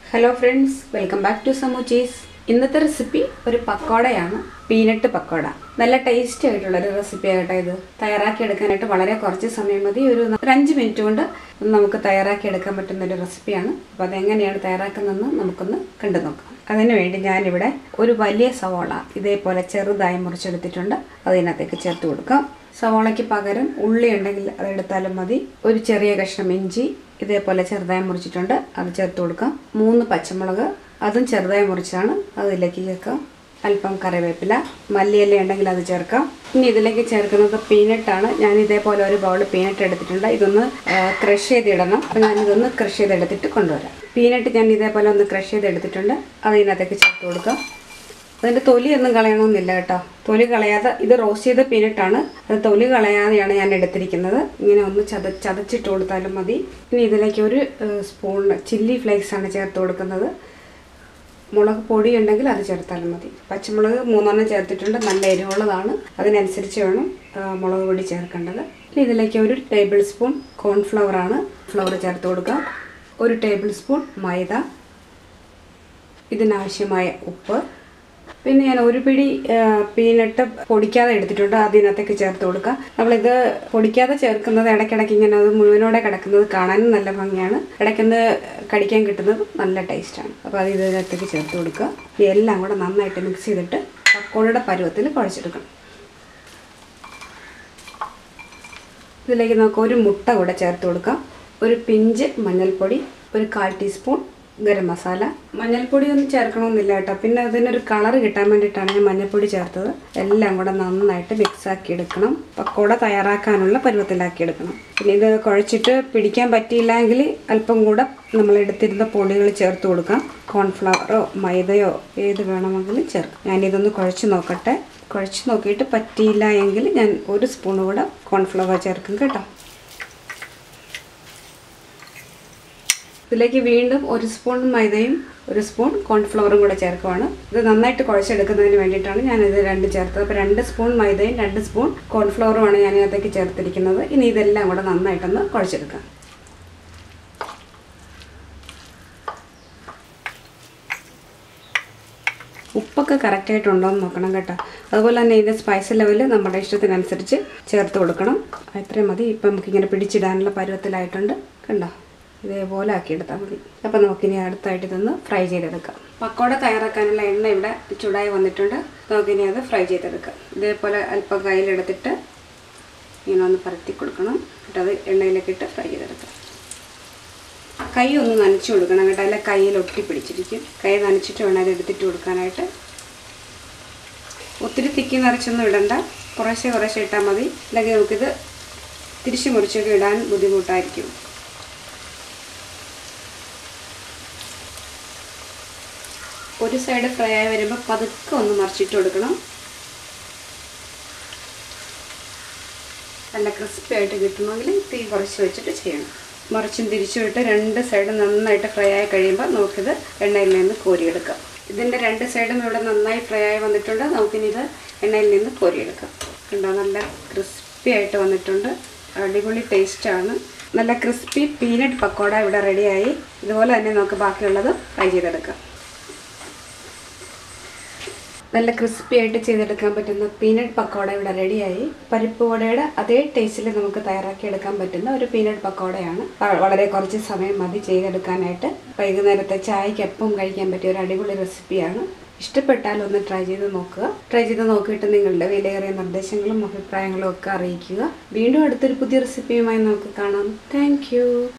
hello friends welcome back to സമൂച്ചീസ് ഇന്നത്തെ recipe ഒരു പക്കോടയാണ് പീനട്ട് പക്കോട നല്ല ടേസ്റ്റി ആയിട്ടുള്ള ഒരു റെസിപ്പി ആകട്ടെ ഇത് തയ്യാറാക്കി എടുക്കാനായിട്ട് വളരെ കുറച്ച് സമയം മതി ഒരു ന- ഒരു അഞ്ച് മിനിറ്റ് കൊണ്ട് നമുക്ക് തയ്യാറാക്കി എടുക്കാൻ പറ്റുന്ന ഒരു റെസിപ്പിയാണ് അപ്പോൾ അതെങ്ങനെയാണ് തയ്യാറാക്കുന്നതെന്ന് നമുക്കൊന്ന് കണ്ടു നോക്കാം അതിനു വേണ്ടി ഞാനിവിടെ ഒരു വലിയ സവോള ഇതേപോലെ ചെറുതായി മുറിച്ചെടുത്തിട്ടുണ്ട് അതിനകത്തേക്ക് ചേർത്ത് കൊടുക്കാം സവോളയ്ക്ക് പകരം ഉള്ളി ഉണ്ടെങ്കിൽ അതെടുത്താലും മതി ഒരു ചെറിയ കഷ്ണം ഇഞ്ചി ഇതേപോലെ ചെറുതായി മുറിച്ചിട്ടുണ്ട് അത് ചേർത്ത് കൊടുക്കാം മൂന്ന് പച്ചമുളക് അതും ചെറുതായി മുറിച്ചാണ് അതിലേക്ക് ചേർക്കാം അല്പം കറിവേപ്പില മല്ലിയില ഉണ്ടെങ്കിൽ അത് ചേർക്കാം ഇനി ഇതിലേക്ക് ചേർക്കുന്നത് പീനട്ടാണ് ഞാൻ ഇതേപോലെ ഒരു ബൗൾ പീനട്ട് എടുത്തിട്ടുണ്ട് ഇതൊന്ന് ക്രഷ് ചെയ്തിടണം അപ്പോൾ ഞാൻ ഇതൊന്ന് ക്രഷ് ചെയ്തെടുത്തിട്ട് കൊണ്ടുവരാം പീനട്ട് ഞാൻ ഇതേപോലെ ഒന്ന് ക്രഷ് ചെയ്തെടുത്തിട്ടുണ്ട് അത് ഇതിനകത്തേക്ക് ചേർത്ത് കൊടുക്കാം അതിൻ്റെ തൊലിയൊന്നും കളയണമെന്നില്ല കേട്ടോ തൊലി കളയാതെ ഇത് റോസ്റ്റ് ചെയ്ത പീനട്ടാണ് അത് തൊലി കളയാതെയാണ് ഞാൻ എടുത്തിരിക്കുന്നത് ഇങ്ങനെ ഒന്ന് ചത ചതച്ചിട്ട് കൊടുത്താലും മതി ഇനി ഇതിലേക്ക് ഒരു സ്പൂൺ ചില്ലി ഫ്ലേക്സ് ആണ് ചേർത്ത് കൊടുക്കുന്നത് മുളക് പൊടി ഉണ്ടെങ്കിൽ അത് ചേർത്താലും മതി പച്ചമുളക് മൂന്നെണ്ണം ചേർത്തിട്ടുണ്ട് നല്ല എരിവുള്ളതാണ് അതിനനുസരിച്ച് വേണം ആ, മുളക് പൊടി ചേർക്കേണ്ടത് ഇനി ഇതിലേക്ക് ഒരു ടേബിൾ സ്പൂൺ കോൺഫ്ലവർ ആണ് ഫ്ലവർ ചേർത്ത് കൊടുക്കാം ഒരു ടേബിൾ സ്പൂൺ മൈദ ഇതിനാവശ്യമായ ഉപ്പ് പിന്നെ ഞാൻ ഒരു പിടി ആ, പീനട്ട് പൊടിക്കാതെ എടുത്തിട്ടുണ്ട് അതിനകത്തേക്ക് ചേർത്ത് കൊടുക്കുക നമ്മളിത് പൊടിക്കാതെ ചേർക്കുന്നത് ഇടയ്ക്കിടയ്ക്ക് ഇങ്ങനെ അത് മുഴുവനോടെ കിടക്കുന്നത് കാണാനും നല്ല ഭംഗിയാണ് ഇടയ്ക്കൊന്ന് കടിക്കാൻ കിട്ടുന്നത് നല്ല ടേസ്റ്റാണ് അപ്പോൾ അത് ഇതിനകത്തേക്ക് ചേർത്ത് കൊടുക്കുക ഈ എല്ലാം കൂടെ നന്നായിട്ട് മിക്സ് ചെയ്തിട്ട് പക്കോടയുടെ പരുവത്തിൽ കുഴച്ചെടുക്കണം ഇതിലേക്ക് നമുക്ക് ഒരു മുട്ട കൂടെ ചേർത്ത് കൊടുക്കാം ഒരു പിഞ്ച് മഞ്ഞൾപ്പൊടി ഒരു കാൽ ടീസ്പൂൺ ഗരം മസാല മഞ്ഞൾപ്പൊടി ഒന്നും ചേർക്കണമെന്നില്ല കേട്ടോ പിന്നെ അതിനൊരു കളർ കിട്ടാൻ വേണ്ടിയിട്ടാണ് ഞാൻ മഞ്ഞൾപ്പൊടി ചേർത്തത് എല്ലാം കൂടെ നന്നായിട്ട് മിക്സ് ആക്കി എടുക്കണം പക്കോട തയ്യാറാക്കാനുള്ള പരുവത്തിലാക്കി എടുക്കണം പിന്നെ ഇത് കുഴച്ചിട്ട് പിടിക്കാൻ പറ്റിയില്ലെങ്കിൽ അല്പം കൂടെ നമ്മൾ എടുത്തിരുന്ന പൊടികൾ ചേർത്ത് കൊടുക്കാം കോൺഫ്ലവറോ മൈദയോ ഏത് വേണമെങ്കിലും ചേർക്കാം ഞാനിതൊന്ന് കുഴച്ച് നോക്കട്ടെ കുഴച്ച് നോക്കിയിട്ട് പറ്റിയില്ല എങ്കിൽ ഞാൻ ഒരു സ്പൂൺ കൂടെ കോൺഫ്ലവർ ചേർക്കും കേട്ടോ ഇതിലേക്ക് വീണ്ടും ഒരു സ്പൂൺ മൈദയും ഒരു സ്പൂൺ കോൺഫ്ലവറും കൂടെ ചേർക്കുവാണ് ഇത് നന്നായിട്ട് കുഴച്ചെടുക്കുന്നതിന് വേണ്ടിയിട്ടാണ് ഞാനിത് രണ്ട് ചേർത്തത് അപ്പോൾ രണ്ട് സ്പൂൺ മൈദയും രണ്ട് സ്പൂൺ കോൺഫ്ലവറുമാണ് ഞാൻ ഇതിനകത്തേക്ക് ചേർത്തിരിക്കുന്നത് ഇനി ഇതെല്ലാം കൂടെ നന്നായിട്ടൊന്ന് കുഴച്ചെടുക്കാം ഉപ്പൊക്കെ കറക്റ്റായിട്ടുണ്ടോ എന്ന് നോക്കണം കേട്ടോ അതുപോലെ തന്നെ ഇതിൻ്റെ സ്പൈസ് ലെവൽ നമ്മുടെ ഇഷ്ടത്തിനനുസരിച്ച് ചേർത്ത് കൊടുക്കണം ഇത്രയും മതി ഇപ്പം നമുക്കിങ്ങനെ പിടിച്ചിടാനുള്ള പരുവത്തിലായിട്ടുണ്ട് കണ്ടോ ഇതേപോലെ ആക്കിയെടുത്താൽ മതി അപ്പം നമുക്കിനി അടുത്തായിട്ട് ഇതൊന്ന് ഫ്രൈ ചെയ്തെടുക്കാം പക്കോട തയ്യാറാക്കാനുള്ള എണ്ണ ഇവിടെ ചൂടായി വന്നിട്ടുണ്ട് നമുക്കിനി അത് ഫ്രൈ ചെയ്തെടുക്കാം ഇതേപോലെ അല്പം കയ്യിലെടുത്തിട്ട് ഇങ്ങനെ ഒന്ന് പരത്തി കൊടുക്കണം എന്നിട്ട് അത് എണ്ണയിലേക്കിട്ട് ഫ്രൈ ചെയ്തെടുക്കാം കൈ ഒന്ന് നനച്ചു കൊടുക്കണം കേട്ടോ അല്ല കയ്യിൽ ഒട്ടി പിടിച്ചിരിക്കും കൈ നനച്ചിട്ട് വേണം അത് എടുത്തിട്ട് കൊടുക്കാനായിട്ട് ഒത്തിരി തിക്കി നിറച്ചൊന്നും ഇടണ്ട കുറേശ്ശെ കുറേശ്ശെ ഇട്ടാൽ മതി അല്ലെങ്കിൽ നമുക്കിത് തിരിച്ചു മുറിച്ചൊക്കെ ഇടാൻ ബുദ്ധിമുട്ടായിരിക്കും ഒരു സൈഡ് ഫ്രൈ ആയി വരുമ്പോൾ പതുക്കെ ഒന്ന് മറിച്ചിട്ട് കൊടുക്കണം നല്ല ക്രിസ്പി ആയിട്ട് കിട്ടണമെങ്കിൽ തീ കുറച്ച് വെച്ചിട്ട് ചെയ്യണം മറിച്ചും തിരിച്ചും ഇട്ട് രണ്ട് സൈഡും നന്നായിട്ട് ഫ്രൈ ആയി കഴിയുമ്പോൾ നമുക്കിത് എണ്ണയിൽ നിന്ന് കോരിയെടുക്കാം ഇതിൻ്റെ രണ്ട് സൈഡും ഇവിടെ നന്നായി ഫ്രൈ ആയി വന്നിട്ടുണ്ട് നമുക്കിനി ഇത് എണ്ണയിൽ നിന്ന് കോരിയെടുക്കാം കണ്ടോ നല്ല ക്രിസ്പി ആയിട്ട് വന്നിട്ടുണ്ട് അടിപൊളി ടേസ്റ്റാണ് നല്ല ക്രിസ്പി പീനട്ട് പക്കോട ഇവിടെ റെഡിയായി ഇതുപോലെ തന്നെ നമുക്ക് ബാക്കിയുള്ളത് ഫ്രൈ ചെയ്തെടുക്കാം നല്ല ക്രിസ്പി ആയിട്ട് ചെയ്തെടുക്കാൻ പറ്റുന്ന പീനട്ട് പക്കോട ഇവിടെ റെഡിയായി പരിപ്പ് വടയുടെ അതേ ടേസ്റ്റിൽ നമുക്ക് തയ്യാറാക്കി എടുക്കാൻ പറ്റുന്ന ഒരു പീനട്ട് പക്കോടയാണ് വ- വളരെ കുറച്ച് സമയം മതി ചെയ്തെടുക്കാനായിട്ട് വൈകുന്നേരത്തെ ചായക്കൊപ്പം കഴിക്കാൻ പറ്റിയ ഒരു അടിപൊളി റെസിപ്പിയാണ് ഇഷ്ടപ്പെട്ടാൽ ഒന്ന് ട്രൈ ചെയ്ത് നോക്കുക ട്രൈ ചെയ്ത് നോക്കിയിട്ട് നിങ്ങളുടെ വിലയേറിയ നിർദ്ദേശങ്ങളും അഭിപ്രായങ്ങളും ഒക്കെ അറിയിക്കുക വീണ്ടും അടുത്തൊരു പുതിയ റെസിപ്പിയുമായി നമുക്ക് കാണാം താങ്ക്